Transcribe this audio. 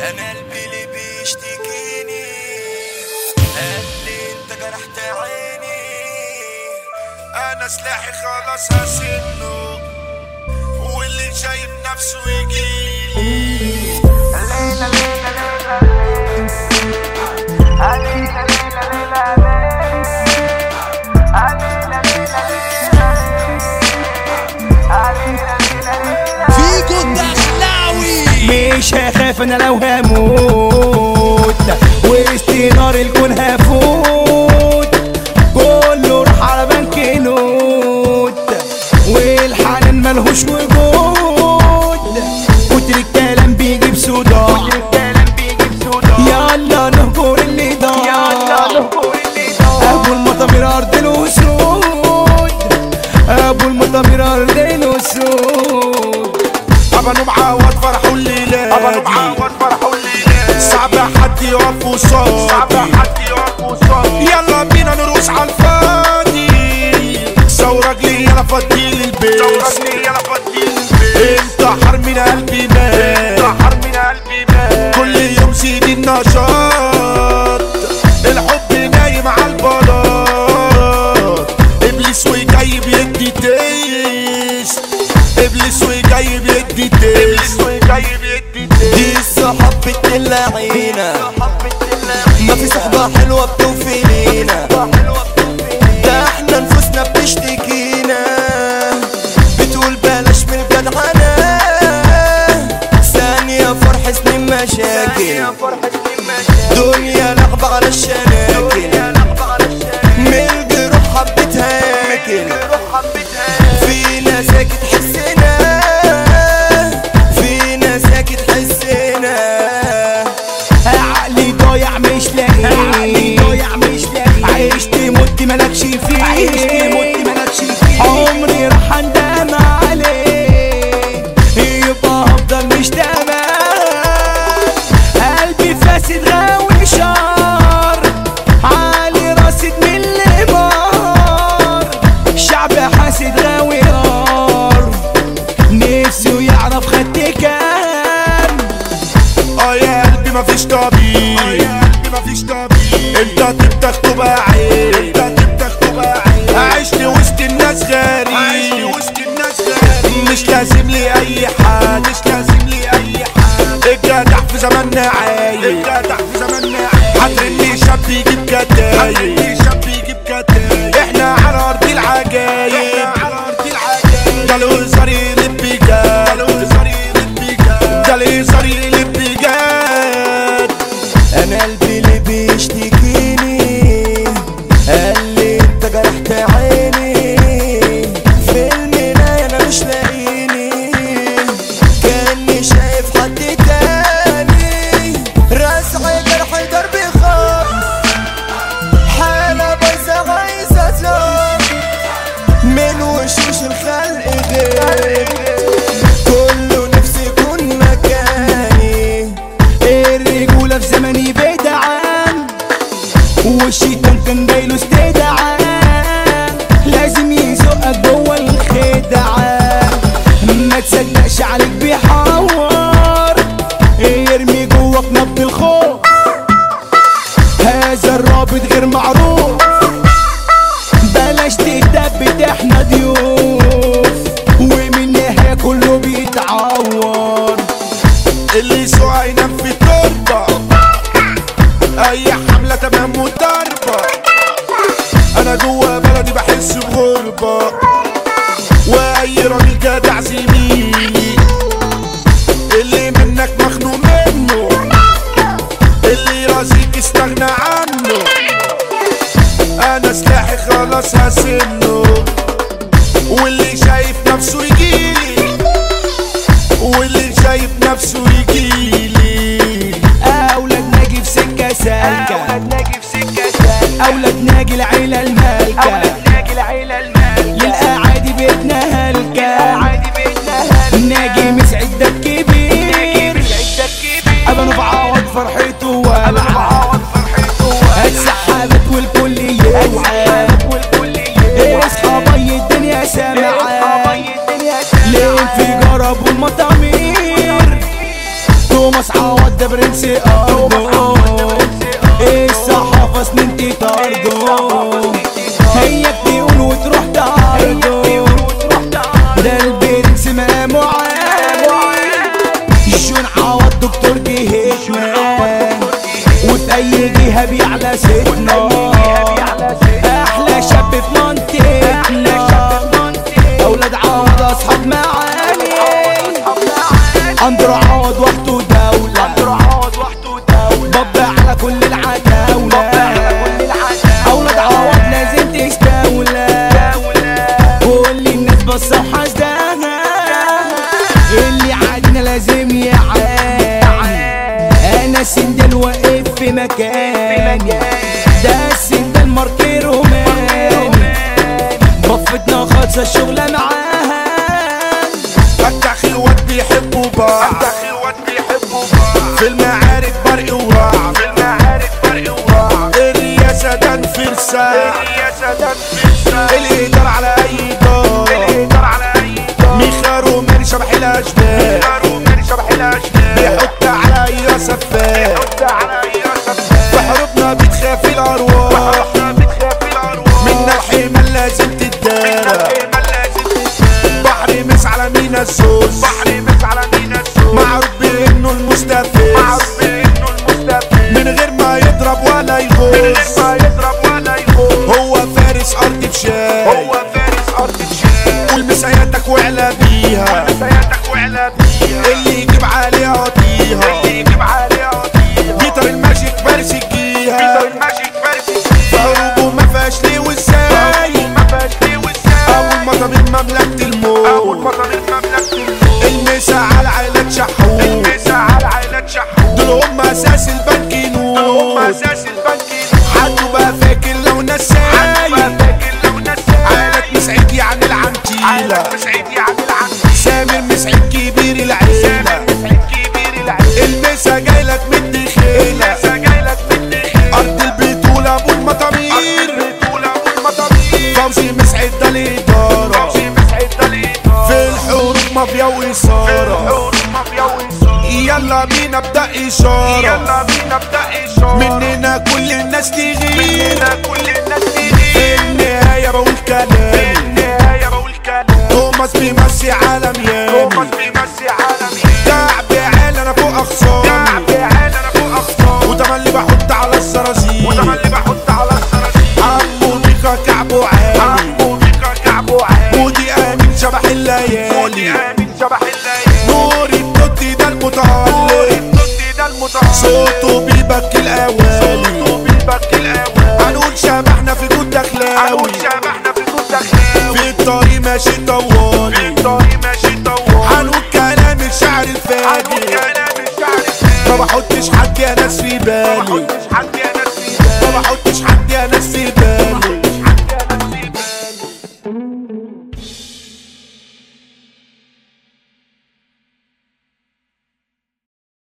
انا قلبي اللي بيشتكيني قال لي انت جرحت عيني انا سلاحي خلاص هسنه واللي شايف نفسه يجيلي فيكو الدخلاوي مش هخاف انا لو هموت وسط نار الكون هفوت كله راح على بنك نوت والحنان ملهوش وجود كتر الكلام بيجيب صداع يلا نهجر اللي ضاع ابو المطامير ارض الاسود ابو المطامير ارض الاسود ابانو معاود فرحوا الليلة ابانو معاود فرحوا الليلة صعب حد يقف وصادي صعب حد يقف وصادي يلا بينا نرقص على الفاضي ثورة رجلي يلا فضيل البيت ثورة رجلي يلا فضيل البيت انت حرمين قلبي مات انت حرمين قلبي مات كل يوم زيد النشاط الحب نايم على البلاط ابليس وجاي بيدي تيست ابليس وجاي بيدي تيست ابليس وجاي بيدي تيست دي الصحاب بتلاعينا ما في صحبة حلوة بتوفي لينا ده احنا نفوسنا بتشتكينا بتقول بلاش من الجدعنة ثانية فرح سنين مشاكل دنيا لعبة على الشناكل من الجروح حبتها ياكل في ناس ساكت حسنا في ناس ساكت حسنا عقلي ضايع مش لاقي ضايع مش لاقي عشت مت مالكش فيه عشت مت مالكش فيه عمري راح اندم عليه يبقى هفضل مش تمام قلبي فاسد غاوي شار علي راسد من الإبار شعب حاسد غاوي نار نفسه يعرف خدت كام اه يا قلبي مفيش طبيب اه يا قلبي مفيش طبيب انت تبتخ تبقى عيب انت تبتخ تبقى عيب عشت وسط الناس غريب عشت وسط الناس غريب مش لازم لي اي حد مش لازم لي اي حد الجدع في زماننا عايب الجدع في زماننا عايب هترمي شاب يجيب كتايب هترمي شاب يجيب كتايب احنا على ارض العجايب احنا على ارض العجايب ده الهزار يلب جد ده الهزار يلب جد ده الهزار يلب جد انا قلبي اللي بيشتكيني قال لي انت جرحت عيني في المراية انا مش لاقيني كاني شايف حد تاني راسعي جرح دربي خاب حالة بايظة عايزة زار من وشوش الخلق غير كله نفسي يكون مكاني الرجولة في زمني بدعان والشيطان كان جايله استدعاء لازم يزقك جوه الخدعة ما تصدقش عليك بيحور يرمي جواك نبض الخوف هذا الرابط غير معروف بلاش تثبت احنا ضيوف ومن النهاية كله بيتعور اللي يسوع ينام في تربة اي حملة تمام وضربة انا جوا بلدي بحس بغربة واي راجل جدع زميلي اللي منك مخنوق منه اللي راسيك استغنى عنه انا سلاحي خلاص هسنه واللي شايف نفسه يجيلي واللي شايف نفسه يجيلي اولاد ناجي في سكه سالكه اولاد ناجي في سكه سالكه اولاد ناجي العيله المالكه اولاد ناجي العيله المالكه للاعادي بيتنا هلكه عادي بيتنا هلكه ناجي مسعد ده الكبير مسعد الكبير ابا نفعوض فرحته والعب السحابات والكل يوعى اصحى بي الدنيا سامعة ليه في جرب والمطامير توماس عوض ده برنس ارضه الصحافة سنين تطارده هي بتقول وتروح تعرضه ده البرنس مقامه عالي جون عوض دكتور جهتنا وفي اي جهة بيعلى ستنا احلى شاب في منطقتنا اولاد عوض اصحاب معاني اندرو عوض وحده دولة باب على كل العتاولة اولاد عوض لازم تستولى كل الناس بصة وحاسداها اللي عادنا لازم يعاني انا سندل واقف في مكاني ده السندل ماركي روماني بفتنا خالصة الشغلة معاها الداخل واد بيحبوا بعض في المعارك برق ورعب الرياسة ده انفرسة الإدارة على أي دار ميخا روماني شبح الأشباه بيحط على أي سفاح في حروبنا بتخاف الأرواح منا الحمل لازم تتدارى بحر مس على مينا السوس معروف بانه المستفز من غير ما يضرب ولا يغوص هو فارس ارض بشاي قول مساياتك واعلى بيها اللي يجيب عليها قضيها جيتر الماجيك فارس الجيها في حروبه ما فيهاش ليه وازاي اول ما ضمن مملكة الموت المسا على عائلة شحوت دول هم اساس البنك نور حد بقى فاكر لو نساي عائلة مسعيد يعني العنتيلة سامر مسعيد كبير العيلة المسا جايلك من الدخيلة ارض البطولة ابو المطامير فوزي مسعد ده الادارة في الحروب مافيا وإثارة يلا بينا ابدأ إشارة مننا كل الناس تغير في النهاية بقول كلامي توماس بيمسي عالم يامي كعب عال انا فوق اخصامي وده اللي بحط على الزرازير عمو بيكا كعبه عالي ودي امين شبح الليالي نوري التوتي ده المتعلق صوته بيبكي الاوالي هنقول شبحنا في جود دخلاوي في الطريق ماشي طوالي هنقول كلام الشعر الفاجر ما بحطش حد يا ناس في بالي ما بحطش حد يا ناس في بالي